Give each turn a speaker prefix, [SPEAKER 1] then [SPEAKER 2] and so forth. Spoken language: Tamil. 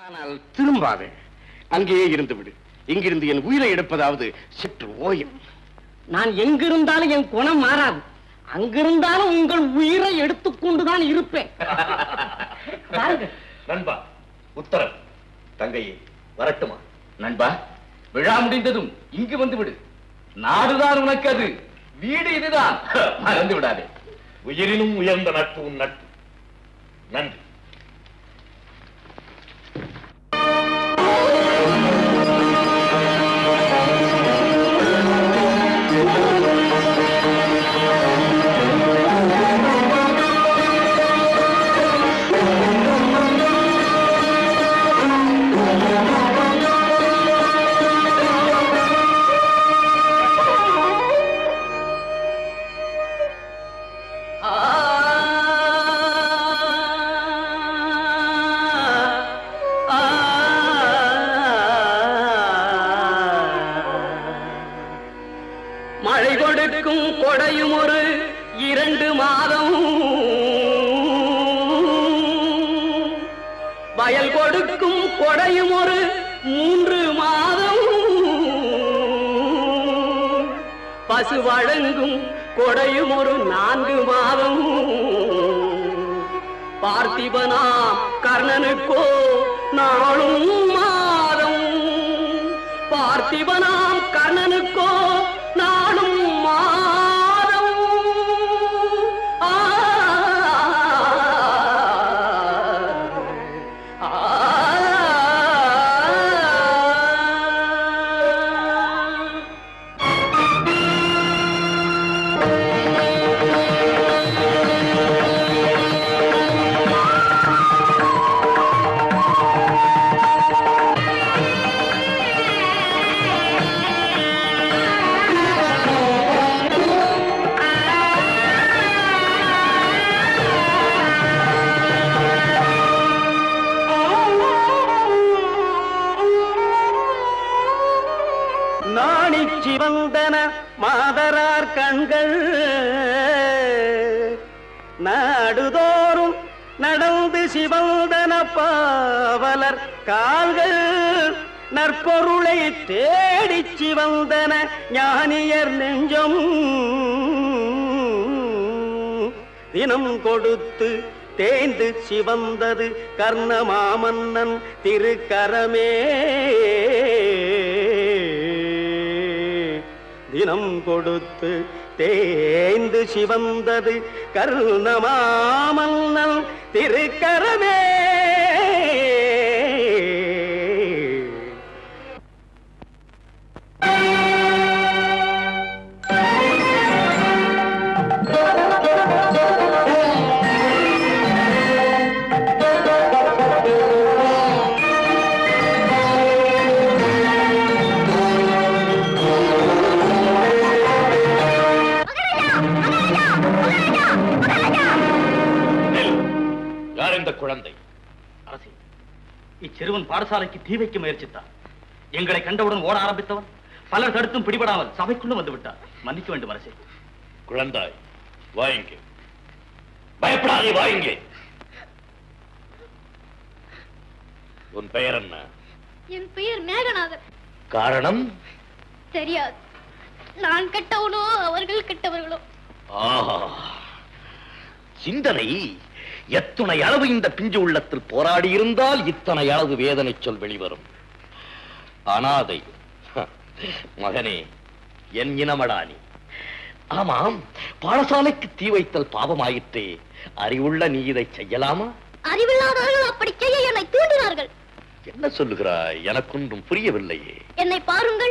[SPEAKER 1] ஆனால் திரும்பாதே அங்கேயே இருந்து விடு இங்கிருந்து என் உயிரை எடுப்பதாவது சற்று ஓயும்
[SPEAKER 2] நான் எங்கிருந்தாலும் என் குணம் மாறாது அங்கிருந்தாலும் உங்கள் உயிரை எடுத்துக்கொண்டுதான் இருப்பேன் பாருங்க
[SPEAKER 3] நண்பா உத்தரவு தங்கையே வரட்டுமா
[SPEAKER 4] நண்பா விழா முடிந்ததும் இங்கு வந்து விடு நாடுதான் உனக்கு அது வீடு இதுதான் மறந்து விடாதே
[SPEAKER 3] உயிரினும் உயர்ந்த நட்பு உன் நட்பு நன்றி
[SPEAKER 2] மழை கொடுக்கும் கொடையும் ஒரு இரண்டு மாதம் வயல் கொடுக்கும் கொடையும் ஒரு மூன்று மாதம் பசு வழங்கும் கொடையும் ஒரு நான்கு மாதம் பார்த்திபனா கர்ணனுக்கோ நாளும் மாதம் பார்த்திபனாம் கர்ணனுக்கோ நாளும் மாதம் ஆ, ஆ, ஆ. நாணி சிவந்தன மாதரார் கண்கள் நாடுதோறும் நடந்து சிவந்தன பாவலர் கால்கள் நற்பொருளை தேடிச் சிவந்தன ஞானியர் நெஞ்சம் தினம் கொடுத்து தேய்ந்து சிவந்தது கர்ணமாமன்னன் திருக்கரமே தினம் கொடுத்து தேய்ந்து சிவந்தது கர்ணமாமன்னன் திருக்கரமே
[SPEAKER 3] நெல். யார் இந்த குழந்தை
[SPEAKER 4] அரசே இச்சிறுவன் பாடசாலைக்கு தீ வைக்க முயற்சித்தான் எங்களை கண்டவுடன் ஓட ஆரம்பித்தவன் பலர் தடுத்தும் பிடிபடாமல் சபைக்குள்ளும் வந்து விட்டார் மன்னிக்க வேண்டும் அரசே
[SPEAKER 3] குழந்தாய் வாயுங்க பயப்படாதே வாயுங்க உன் பெயர் என்ன
[SPEAKER 5] என் பெயர் மேகநாதன்
[SPEAKER 3] காரணம்
[SPEAKER 5] தெரியாது நான் கெட்டவனோ அவர்கள் கெட்டவர்களோ
[SPEAKER 3] ஆஹா சிந்தனை எத்துணை அளவு இந்த பிஞ்சு உள்ளத்தில் போராடி இருந்தால் இத்தனை அளவு வேதனை சொல் வெளிவரும் அனாதை ஹ, மகனே என் இனமடானி ஆமாம் பாடசாலைக்கு தீ வைத்தல் பாவமாயிற்றே அறிவுள்ள நீ இதை செய்யலாமா
[SPEAKER 5] அறிவில்லாதவர்கள் அப்படி செய்ய என்னை தூண்டினார்கள்
[SPEAKER 3] என்ன சொல்லுகிறாய் எனக்கொன்றும் புரியவில்லையே
[SPEAKER 5] என்னை பாருங்கள்